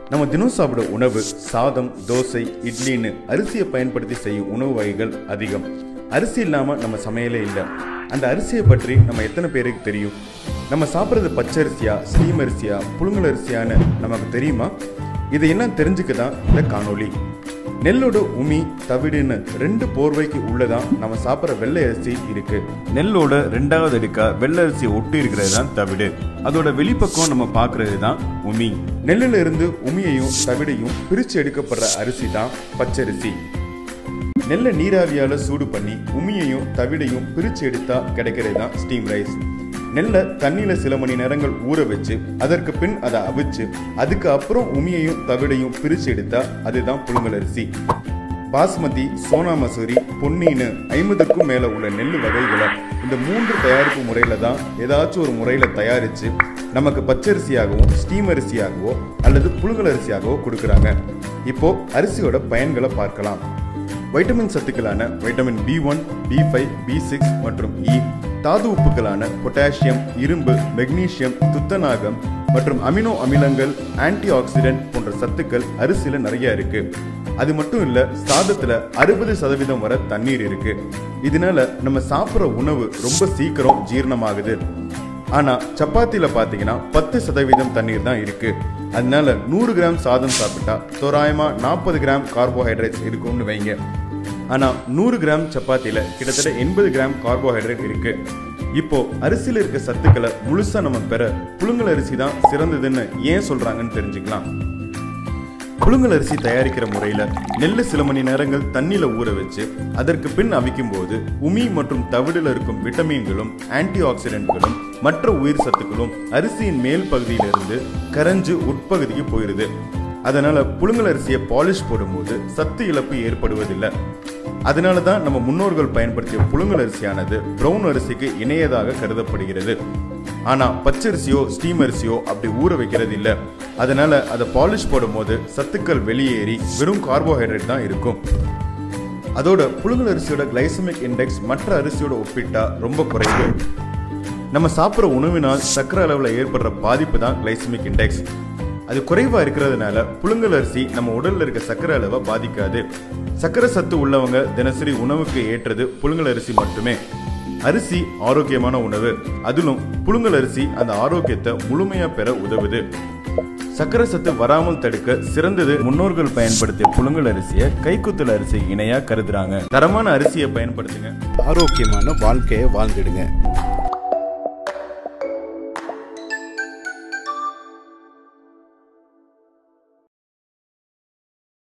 நம்ம தினம் சாப்பிட உணவு சாதம் தோசை இட்லின்னு அரிசியை பயன்படுத்தி செய்யும் உணவு வகைகள் அதிகம் அரிசி இல்லாமல் நம்ம சமையலே இல்லை அந்த அரிசியை பற்றி நம்ம எத்தனை பேருக்கு தெரியும் நம்ம சாப்பிட்றது பச்சரிசியா ஸ்டீம் அரிசியா புழுங்கல் அரிசியான்னு நமக்கு தெரியுமா இதை என்ன தெரிஞ்சுக்க தான் இந்த காணொளி நெல்லோட உமி தவிடுன்னு ரெண்டு போர்வைக்கு உள்ளதான் நம்ம சாப்பிட்ற வெள்ளை அரிசி இருக்கு நெல்லோட ரெண்டாவது அடுக்கா வெள்ளை அரிசி ஒட்டி இருக்கிறது தான் தவிடு அதோட வெளிப்பக்கம் நம்ம பார்க்கறது தான் உமி நெல்லுல இருந்து உமியையும் தவிடையும் பிரிச்சு எடுக்கப்படுற அரிசி தான் பச்சரிசி நெல்லை நீராவியால சூடு பண்ணி உமியையும் தவிடையும் பிரிச்சு எடுத்தா கிடைக்கிறது தான் ஸ்டீம் ரைஸ் நெல்லை தண்ணியில சில மணி நேரங்கள் ஊற வச்சு அதற்கு பின் அதை அவிச்சு அதுக்கு அப்புறம் உமியையும் தவிடையும் பிரிச்சு எடுத்தா அதுதான் புழுங்கல் அரிசி பாஸ்மதி சோனா மசூரி பொன்னின்னு ஐம்பதுக்கும் மேல உள்ள நெல் வகைகளை இந்த மூன்று தயாரிப்பு முறையில தான் ஏதாச்சும் ஒரு முறையில தயாரிச்சு நமக்கு பச்சரிசியாகவோ ஸ்டீம் அரிசியாகவோ அல்லது புழுங்கல் அரிசியாகவோ கொடுக்குறாங்க இப்போ அரிசியோட பயன்களை பார்க்கலாம் வைட்டமின் சத்துக்களான vitamin B one B five B six மற்றும் இ தாது உப்புகளான பொட்டாசியம் இரும்பு மெக்னீசியம் துத்தநாகம் மற்றும் அமினோ அமிலங்கள் ஆன்டி ஆக்சிடென்ட் போன்ற சத்துக்கள் அரிசியில நிறைய இருக்கு அது மட்டும் இல்ல சாதத்துல அறுபது சதவீதம் வரை தண்ணீர் இருக்கு இதனால நம்ம சாப்பிட்ற உணவு ரொம்ப சீக்கிரம் ஜீரணமாகுது ஆனா சப்பாத்தில பாத்தீங்கன்னா பத்து சதவீதம் தண்ணீர் தான் இருக்கு அதனால நூறு கிராம் சாதம் சாப்பிட்டா தோராயமா நாற்பது கிராம் கார்போஹைட்ரேட்ஸ் இருக்கும்னு வைங்க ஆனா நூறு கிராம் சப்பாத்தில கிட்டத்தட்ட எண்பது கிராம் கார்போஹைட்ரேட் இருக்கு இப்போ அரிசியில இருக்க சத்துக்களை முழுசா நம்ம பெற புழுங்கல் அரிசி தான் சிறந்ததுன்னு ஏன் சொல்றாங்கன்னு தெரிஞ்சுக்கலாம் புழுங்கல் அரிசி தயாரிக்கிற முறையில நெல்லு சில மணி நேரங்கள் தண்ணியில ஊற வச்சு அதற்கு பின் அவிக்கும் போது உமி மற்றும் தவிடுல இருக்கும் விட்டமின்களும் ஆன்டி ஆக்சிடென்ட்களும் மற்ற உயிர் சத்துக்களும் அரிசியின் மேல் பகுதியிலிருந்து கரைஞ்சு உட்பகுதிக்கு போயிருது அதனால புழுங்கல் அரிசியை பாலிஷ் போடும்போது சத்து இழப்பு ஏற்படுவதில்லை அதனால தான் நம்ம முன்னோர்கள் பயன்படுத்திய புழுங்கல் அரிசியானது பிரவுன் அரிசிக்கு இணையதாக கருதப்படுகிறது ஆனா பச்சரிசியோ ஸ்டீம் அரிசியோ அப்படி ஊற வைக்கிறது இல்ல அதனால அதை பாலிஷ் போடும்போது சத்துக்கள் வெளியேறி வெறும் கார்போஹைட்ரேட் தான் இருக்கும் அதோட புழுங்கல் அரிசியோட கிளைசமிக் இண்டெக்ஸ் மற்ற அரிசியோட ஒப்பிட்டா ரொம்ப குறைவு நம்ம சாப்பிட்ற உணவினால் சக்கரை அளவில் ஏற்படுற பாதிப்பு தான் கிளைசமிக் இண்டெக்ஸ் அது குறைவா இருக்கிறதுனால புழுங்கல் அரிசி நம்ம உடல்ல இருக்க சக்கரை அளவை பாதிக்காது சக்கரை சத்து உள்ளவங்க தினசரி உணவுக்கு ஏற்றது புழுங்கல் அரிசி மட்டுமே அரிசி ஆரோக்கியமான உணவு அதிலும் புழுங்கல் அரிசி அந்த ஆரோக்கியத்தை முழுமையா பெற உதவுது சக்கரை சத்து வராமல் தடுக்க சிறந்தது முன்னோர்கள் பயன்படுத்திய புழுங்கல் அரிசியை கைக்குத்தல் அரிசி இணையா கருதுறாங்க தரமான அரிசியை பயன்படுத்துங்க ஆரோக்கியமான வாழ்க்கையை வாழ்ந்துடுங்க